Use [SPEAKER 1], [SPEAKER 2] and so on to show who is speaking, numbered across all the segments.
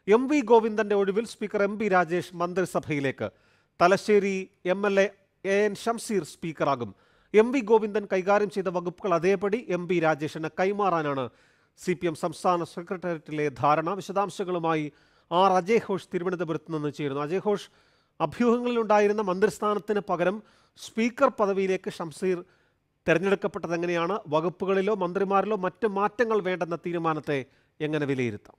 [SPEAKER 1] M V ഗോവിന്ദന്റെ ഒഴിവിൽ speaker M P Rajesh മന്ത്രിസഭയിലേക്ക് Thalassery M L A A N Shamseer സ്പീക്കറാകും എം വി ഗോവിന്ദൻ കൈകാര്യം ചെയ്ത വകുപ്പുകൾ അതേപടി എം പി രാജേഷിന് കൈമാറാനാണ് സി പി എം സംസ്ഥാന സെക്രട്ടേറിയറ്റിലെ ധാരണ വിശദാംശങ്ങളുമായി ആർ അജയ് ഘോഷ് തിരുവനന്തപുരത്ത് നിന്ന് ചേരുന്നു അജയ് ഘോഷ് അഭ്യൂഹങ്ങളിലുണ്ടായിരുന്ന മന്ത്രിസ്ഥാനത്തിന് പകരം സ്പീക്കർ പദവിയിലേക്ക് ഷംസീർ തെരഞ്ഞെടുക്കപ്പെട്ടത് എങ്ങനെയാണ് വകുപ്പുകളിലോ മന്ത്രിമാരിലോ മറ്റ് മാറ്റങ്ങൾ വേണ്ടെന്ന തീരുമാനത്തെ എങ്ങനെ വിലയിരുത്താം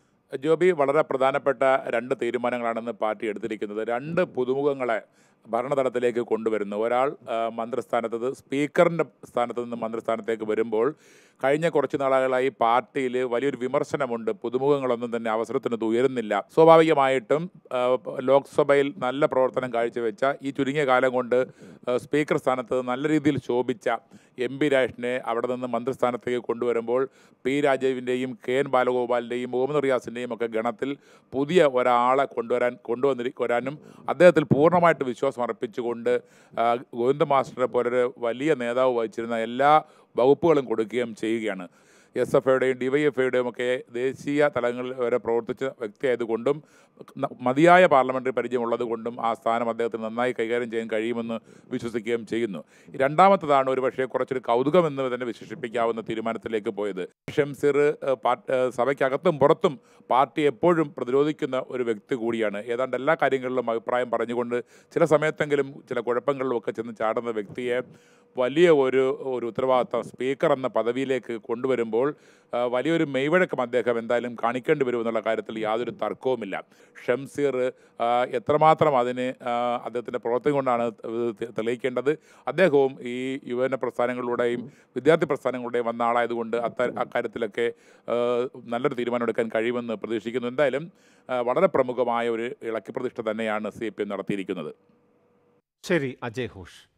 [SPEAKER 2] ജോബി വളരെ പ്രധാനപ്പെട്ട രണ്ട് തീരുമാനങ്ങളാണെന്ന് പാർട്ടി എടുത്തിരിക്കുന്നത് രണ്ട് പുതുമുഖങ്ങളെ ഭരണതലത്തിലേക്ക് കൊണ്ടുവരുന്നു ഒരാൾ ആ, മന്ത്രിസ്ഥാനത്ത് സ്പീക്കറിൻ്റെ സ്ഥാനത്ത് നിന്ന് മന്ത്രിസ്ഥാനത്തേക്ക് വരുമ്പോൾ കഴിഞ്ഞ കുറച്ച് നാളുകളായി പാർട്ടിയിൽ വലിയൊരു വിമർശനമുണ്ട് പുതുമുഖങ്ങളൊന്നും തന്നെ അവസരത്തിന് ഉയരുന്നില്ല സ്വാഭാവികമായിട്ടും ആ, ലോക്സഭയിൽ നല്ല പ്രവർത്തനം കാഴ്ചവെച്ച ഈ ചുരുങ്ങിയ കാലം കൊണ്ട് ആ, സ്പീക്കർ സ്ഥാനത്ത് നല്ല രീതിയിൽ ശോഭിച്ച എം പി രാജേഷിനെ അവിടെ നിന്ന് മന്ത്രിസ്ഥാനത്തേക്ക് കൊണ്ടുവരുമ്പോൾ പി രാജീവിൻ്റെയും കെ എൻ ബാലഗോപാലിൻ്റെയും മുഹമ്മദ് റിയാസിൻ്റെയും ഒക്കെ ഗണത്തിൽ പുതിയ ഒരാളെ കൊണ്ടുവരാൻ കൊണ്ടുവന്നി വരാനും അദ്ദേഹത്തിൽ പൂർണ്ണമായിട്ട് വിശ്വാസം അർപ്പിച്ചുകൊണ്ട് ആ, ഗോവിന്ദ മാസ്റ്ററെ പോലൊരു വലിയ നേതാവ് വഹിച്ചിരുന്ന എല്ലാ വകുപ്പുകളും കൊടുക്കുകയും ചെയ്യുകയാണ് എസ് എഫ് ഐയുടെയും ഡി വൈ എഫ് ഐയുടെയും ഒക്കെ ദേശീയ തലങ്ങളിൽ വരെ പ്രവർത്തിച്ച വ്യക്തിയായതുകൊണ്ടും ന- മതിയായ പാർലമെൻ്ററി പരിചയമുള്ളത് കൊണ്ടും ആ സ്ഥാനം അദ്ദേഹത്തിന് നന്നായി കൈകാര്യം ചെയ്യാൻ കഴിയുമെന്ന് വിശ്വസിക്കുകയും ചെയ്യുന്നു രണ്ടാമത്തതാണ് ഒരു പക്ഷേ കുറച്ചൊരു കൗതുകം എന്ന് തന്നെ വിശേഷിപ്പിക്കാവുന്ന തീരുമാനത്തിലേക്ക് പോയത് ഷംസീർ ഏഹ്, പാ- ഏഹ്, സഭയ്ക്കകത്തും പുറത്തും പാർട്ടി എപ്പോഴും പ്രതിരോധിക്കുന്ന ഒരു വ്യക്തി കൂടിയാണ് ഏതാണ്ട് എല്ലാ കാര്യങ്ങളിലും അഭിപ്രായം പറഞ്ഞുകൊണ്ട് ചില സമയത്തെങ്കിലും ചില കുഴപ്പങ്ങളിലും ഒക്കെ ചെന്ന് ചാടുന്ന വ്യക്തിയെ വലിയ ഒരു ഒരു ഉത്തരവാദിത്തം സ്പീക്കർ എന്ന പദവിയിലേക്ക് കൊണ്ടുവരുമ്പോൾ ആ, വലിയൊരു മെയ്വഴക്കം അദ്ദേഹം എന്തായാലും കാണിക്കേണ്ടി വരുമെന്നുള്ള കാര്യത്തിൽ യാതൊരു തർക്കവുമില്ല ഷംസീർ ആ, എത്രമാത്രം അതിന് ആ, അദ്ദേഹത്തിൻ്റെ പ്രവർത്തനം കൊണ്ടാണ് ഇത് തെ- തെളിയിക്കേണ്ടത് അദ്ദേഹവും ഈ യുവജന പ്രസ്ഥാനങ്ങളിലൂടെയും വിദ്യാർത്ഥി പ്രസ്ഥാനങ്ങളുടെയും വന്ന ആളായതുകൊണ്ട് അത്ത അക്കാര്യത്തിലൊക്കെ ആ, നല്ലൊരു തീരുമാനം എടുക്കാൻ കഴിയുമെന്ന് പ്രതീക്ഷിക്കുന്നു എന്തായാലും ആ, വളരെ പ്രമുഖമായ ഒരു ഇളക്കി പ്രതിഷ്ഠ തന്നെയാണ് സി പി എം നടത്തിയിരിക്കുന്നത്
[SPEAKER 1] ശരി അജയ് ഘോഷ്